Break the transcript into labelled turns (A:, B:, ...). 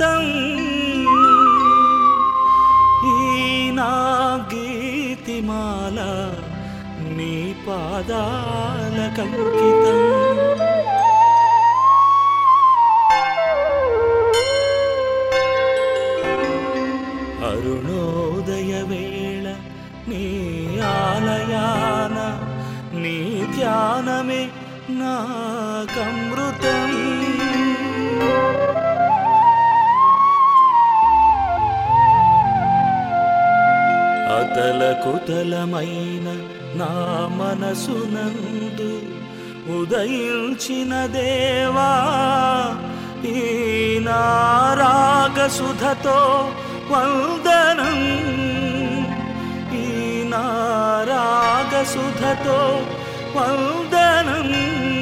A: పరవశం ఈ నా గీతిమాల నీ పాదాల కంకితం అరుణోదయ వేళ నీ ఆలయాన నీ ధ్యానమే నాకమృతం అతల కుతలమైన నా మనసునందు ఉదయించిన దేవా ఈ నారాగసుధతో వందనం ఈ నారాగసుధతో వందనం